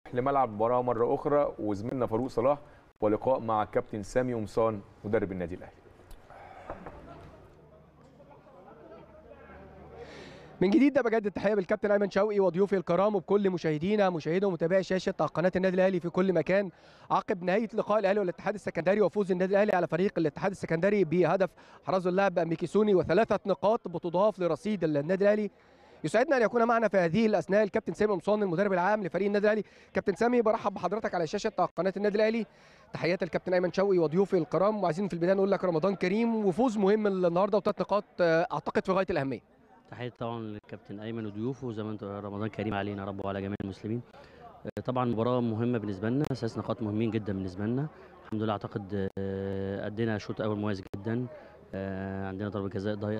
لملعب المباراه مره اخرى وزميلنا فاروق صلاح ولقاء مع كابتن سامي قمصان مدرب النادي الاهلي من جديد ده بجد التحيه بالكابتن ايمن شوقي وضيوفي الكرام وبكل مشاهدينا مشاهدي ومتابعي شاشه قناه النادي الاهلي في كل مكان عقب نهايه لقاء الاهلي والاتحاد السكندري وفوز النادي الاهلي على فريق الاتحاد السكندري بهدف حرز اللاعب ميكيسوني وثلاثه نقاط بتضاف لرصيد النادي الاهلي يسعدنا ان يكون معنا في هذه الاثناء الكابتن سامي قمصان المدرب العام لفريق النادي الاهلي كابتن سامي برحب بحضرتك على شاشه قناه النادي الاهلي تحيات الكابتن ايمن شوقي وضيوفي الكرام وعايزين في البدايه نقول لك رمضان كريم وفوز مهم النهارده وثلاث نقاط اعتقد في غايه الاهميه تحية طبعا للكابتن ايمن وضيوفه زي ما انت رمضان كريم علينا يا رب وعلى جميع المسلمين آه، طبعا مباراه مهمه بالنسبه لنا اساس نقاط مهمين جدا بالنسبه لنا الحمد لله اعتقد آه، ادينا شوط اول مميز جدا آه، عندنا ضربه جزاء ضايع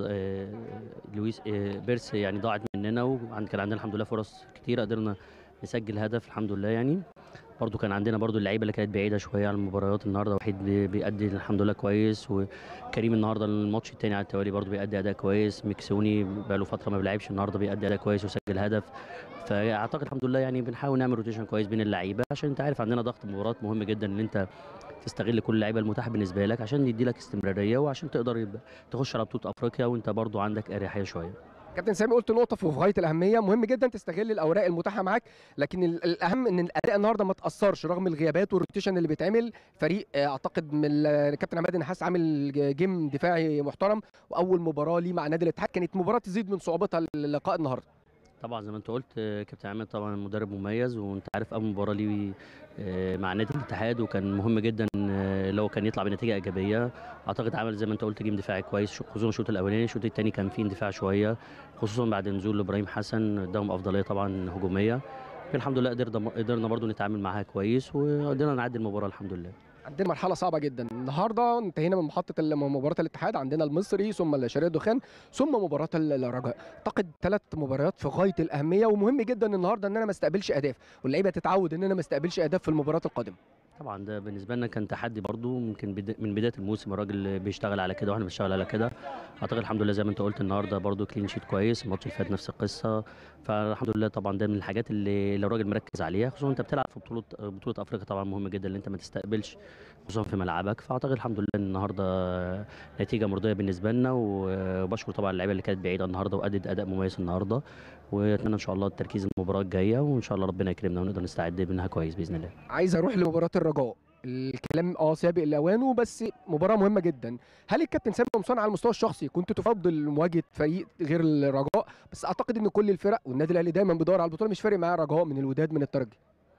لويس آه، بيرس يعني ضاعت مننا وكان عندنا الحمد لله فرص كتيره قدرنا نسجل هدف الحمد لله يعني برضو كان عندنا برضو اللعيبه اللي كانت بعيده شويه عن المباريات النهارده وحيد بي- بيأدي الحمد لله كويس وكريم النهارده الماتش الثاني على التوالي برضو بيأدي اداء كويس ميكسوني بقاله فتره ما بيلعبش النهارده بيأدي اداء كويس وسجل هدف فاعتقد الحمد لله يعني بنحاول نعمل روتيشن كويس بين اللعيبه عشان انت عارف عندنا ضغط مباريات مهم جدا ان انت تستغل كل اللعيبه المتاحه بالنسبه لك عشان يدي لك استمراريه وعشان تقدر يبقى تخش على بطوله افريقيا وانت برضو عندك اريحيه شويه كابتن سامي قلت نقطه في غايه الاهميه مهم جدا تستغل الاوراق المتاحه معاك لكن ال- الاهم ان الاداء النهارده ما تاثرش رغم الغيابات والروتيشن اللي بيتعمل فريق آه، اعتقد من ال- الكابتن عماد النحاس عامل ج- جيم دفاعي محترم واول مباراه ليه مع نادي الاتحاد كانت مباراه تزيد من صعوبتها اللقاء النهارده طبعا زي ما انت قلت آه، كابتن عماد طبعا مدرب مميز وانت عارف اول مباراه ليه آه، مع نادي الاتحاد وكان مهم جدا آه، لو كان يطلع بنتيجه ايجابيه اعتقد عمل زي ما انت قلت جيم دفاعي كويس شو- خصوصا الشوط الاولاني الشوط الثاني كان فيه اندفاع شويه خصوصا بعد نزول ابراهيم حسن اداهم افضليه طبعا هجوميه الحمد لله قدرنا قدرنا برضو نتعامل معاها كويس وقدرنا نعدي المباراه الحمد لله عندنا مرحله صعبه جدا النهارده انتهينا من محطه ال- مباراه الاتحاد عندنا المصري ثم الشرقيه الدخان ثم مباراه ال- الرجاء اعتقد ثلاث مباريات في غايه الاهميه ومهم جدا النهارده ان انا ما استقبلش اهداف واللعيبه تتعود ان انا ما استقبلش اهداف في المباريات القادمه طبعا ده بالنسبه لنا كان تحدي برضو ممكن بدا- من بدايه الموسم الراجل بيشتغل على كده واحنا بنشتغل على كده اعتقد الحمد لله زي ما انت قلت النهارده برضو كلين شيت كويس الماتش اللي فات نفس القصه فالحمد لله طبعا ده من الحاجات اللي لو الراجل مركز عليها خصوصا انت بتلعب في بطوله بطوله افريقيا طبعا مهم جدا ان انت ما تستقبلش خصوصا في ملعبك فاعتقد الحمد لله ان النهارده نتيجه مرضيه بالنسبه لنا وبشكر طبعا اللعيبه اللي كانت بعيده النهارده وادت اداء مميز النهارده واتمنى ان شاء الله التركيز المباراه الجايه وان شاء الله ربنا يكرمنا ونقدر نستعد منها كويس باذن الله عايز اروح لمباراه الرجاء الكلام اه سابق لاوانه بس مباراه مهمه جدا هل الكابتن سامي قمصان على المستوى الشخصي كنت تفضل مواجهه فريق غير الرجاء بس اعتقد ان كل الفرق والنادي الاهلي دايما بيدور على البطوله مش فارق معاه رجاء من الوداد من الترجي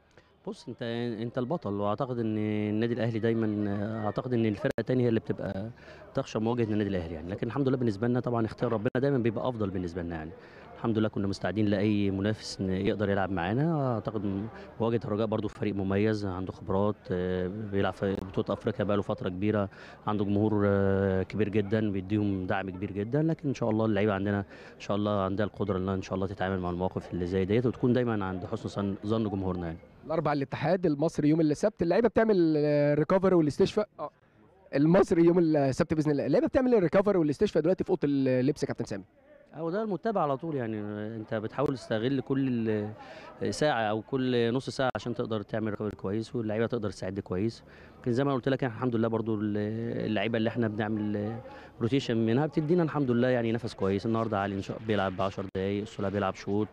بص انت انت البطل واعتقد ان النادي الاهلي دايما اعتقد ان الفرقه الثانيه هي اللي بتبقى تخشى مواجهه النادي الاهلي يعني لكن الحمد لله بالنسبه لنا طبعا اختيار ربنا دايما بيبقى افضل بالنسبه لنا يعني الحمد لله كنا مستعدين لاي منافس إن يقدر يلعب معانا اعتقد مواجهه الرجاء برضو فريق مميز عنده خبرات اه، بيلعب في بطوله افريقيا بقاله فتره كبيره عنده جمهور اه، كبير جدا بيديهم دعم كبير جدا لكن ان شاء الله اللعيبه عندنا ان شاء الله عندها القدره انها ان شاء الله تتعامل مع المواقف اللي زي ديت وتكون دايما عند حسن ظن- ظن جمهورنا يعني الاربع الاتحاد المصري يوم السبت اللعيبه بتعمل ريكفري والاستشفاء اه المصري يوم السبت باذن الله اللعيبه بتعمل الريكفري والاستشفاء دلوقتي في اوضه اللبس يا كابتن سامي او ده المتابع على طول يعني انت بتحاول تستغل كل ال- ساعه او كل نص ساعه عشان تقدر تعمل ريكفري كويس واللعيبه تقدر تساعد كويس لكن زي ما قلت لك احنا الحمد لله برضو ال- اللعيبه اللي احنا بنعمل روتيشن منها بتدينا الحمد لله يعني نفس كويس النهارده علي إن شاء- بيلعب ب 10 دقائق السوليه بيلعب شوط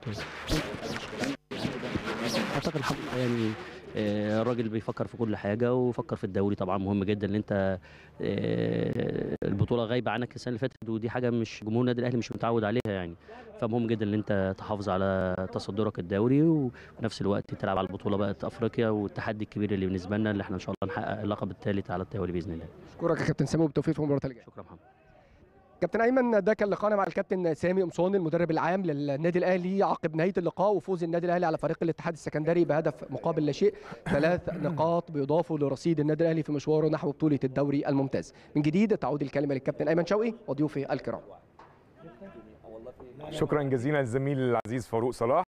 اعتقد الحمد لله يعني آه، الراجل بيفكر في كل حاجه وفكر في الدوري طبعا مهم جدا ان انت آه، البطوله غايبه عنك السنه اللي فاتت ودي حاجه مش جمهور النادي الاهلي مش متعود عليها يعني فمهم جدا ان انت تحافظ على تصدرك الدوري وفي نفس الوقت تلعب على البطوله بقى افريقيا والتحدي الكبير اللي بالنسبه لنا اللي احنا ان شاء الله نحقق اللقب الثالث على التوالي باذن الله اشكرك يا كابتن سامي وبالتوفيق في المباراه اللي جايه شكرا محمد كابتن ايمن ده كان لقاءنا مع الكابتن سامي قمصان المدرب العام للنادي الاهلي عقب نهايه اللقاء وفوز النادي الاهلي على فريق الاتحاد السكندري بهدف مقابل لا شيء ثلاث نقاط بيضافوا لرصيد النادي الاهلي في مشواره نحو بطوله الدوري الممتاز من جديد تعود الكلمه للكابتن ايمن شوقي وضيوفه الكرام شكرا جزيلا للزميل العزيز فاروق صلاح